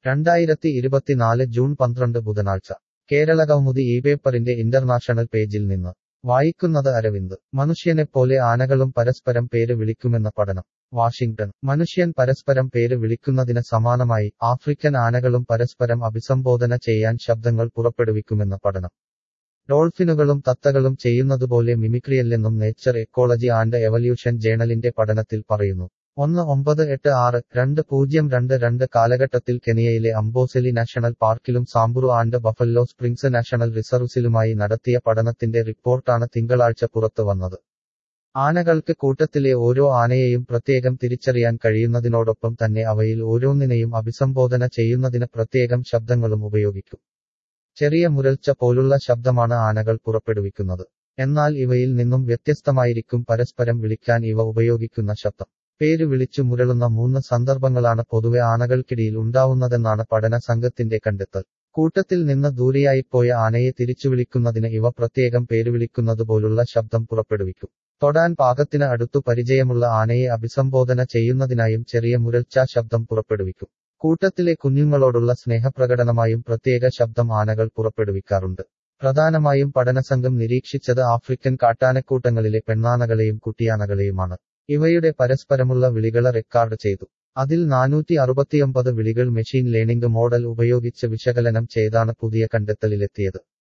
രണ്ടായിരത്തി ഇരുപത്തിനാല് ജൂൺ പന്ത്രണ്ട് ബുധനാഴ്ച കേരള കൗമുദി ഈ പേപ്പറിന്റെ ഇന്റർനാഷണൽ പേജിൽ നിന്ന് വായിക്കുന്നത് അരവിന്ദ് മനുഷ്യനെപ്പോലെ ആനകളും പരസ്പരം പേര് വിളിക്കുമെന്ന പഠനം വാഷിംഗ്ടൺ മനുഷ്യൻ പരസ്പരം പേര് വിളിക്കുന്നതിന് സമാനമായി ആഫ്രിക്കൻ ആനകളും പരസ്പരം അഭിസംബോധന ചെയ്യാൻ ശബ്ദങ്ങൾ പുറപ്പെടുവിക്കുമെന്ന പഠനം ഡോൾഫിനുകളും തത്തകളും ചെയ്യുന്നതുപോലെ മിമിക്രിയല്ലെന്നും നേച്ചർ എക്കോളജി ആൻഡ് എവല്യൂഷൻ ജേണലിന്റെ പഠനത്തിൽ പറയുന്നു ഒന്ന് ഒമ്പത് എട്ട് ആറ് രണ്ട് പൂജ്യം രണ്ട് രണ്ട് കാലഘട്ടത്തിൽ കെനിയയിലെ അംബോസെലി നാഷണൽ പാർക്കിലും Samburu and buffalo springs national റിസർവ്സിലുമായി നടത്തിയ പഠനത്തിന്റെ റിപ്പോർട്ടാണ് തിങ്കളാഴ്ച പുറത്തു വന്നത് ആനകൾക്ക് കൂട്ടത്തിലെ ഓരോ ആനയെയും പ്രത്യേകം തിരിച്ചറിയാൻ കഴിയുന്നതിനോടൊപ്പം തന്നെ അവയിൽ ഓരോന്നിനെയും അഭിസംബോധന ചെയ്യുന്നതിന് പ്രത്യേകം ശബ്ദങ്ങളും ഉപയോഗിക്കും ചെറിയ മുരൾച്ച പോലുള്ള ശബ്ദമാണ് ആനകൾ പുറപ്പെടുവിക്കുന്നത് എന്നാൽ ഇവയിൽ നിന്നും വ്യത്യസ്തമായിരിക്കും പരസ്പരം വിളിക്കാൻ ഇവ ഉപയോഗിക്കുന്ന ശബ്ദം പേര് വിളിച്ചു മുരളുന്ന മൂന്ന് സന്ദർഭങ്ങളാണ് പൊതുവെ ആനകൾക്കിടയിൽ ഉണ്ടാവുന്നതെന്നാണ് പഠന സംഘത്തിന്റെ കണ്ടെത്തൽ കൂട്ടത്തിൽ നിന്ന് ദൂരെയായിപ്പോയ ആനയെ തിരിച്ചു വിളിക്കുന്നതിന് ഇവ പ്രത്യേകം പേര് വിളിക്കുന്നതുപോലുള്ള ശബ്ദം പുറപ്പെടുവിക്കും തൊടാൻ പാകത്തിന് അടുത്തു പരിചയമുള്ള ആനയെ അഭിസംബോധന ചെയ്യുന്നതിനായും ചെറിയ മുരൾച്ചാ ശബ്ദം പുറപ്പെടുവിക്കും കൂട്ടത്തിലെ കുഞ്ഞുങ്ങളോടുള്ള സ്നേഹപ്രകടനമായും പ്രത്യേക ശബ്ദം ആനകൾ പുറപ്പെടുവിക്കാറുണ്ട് പ്രധാനമായും പഠനസംഘം നിരീക്ഷിച്ചത് ആഫ്രിക്കൻ കാട്ടാനക്കൂട്ടങ്ങളിലെ പെണ്ണാനകളെയും കുട്ടിയാനകളെയുമാണ് ഇവയുടെ പരസ്പരമുള്ള വിളികളെ റെക്കോർഡ് ചെയ്തു അതിൽ നാനൂറ്റി അറുപത്തിയൊമ്പത് വിളികൾ മെഷീൻ ലേണിംഗ് മോഡൽ ഉപയോഗിച്ച് വിശകലനം ചെയ്താണ് പുതിയ കണ്ടെത്തലിലെത്തിയത്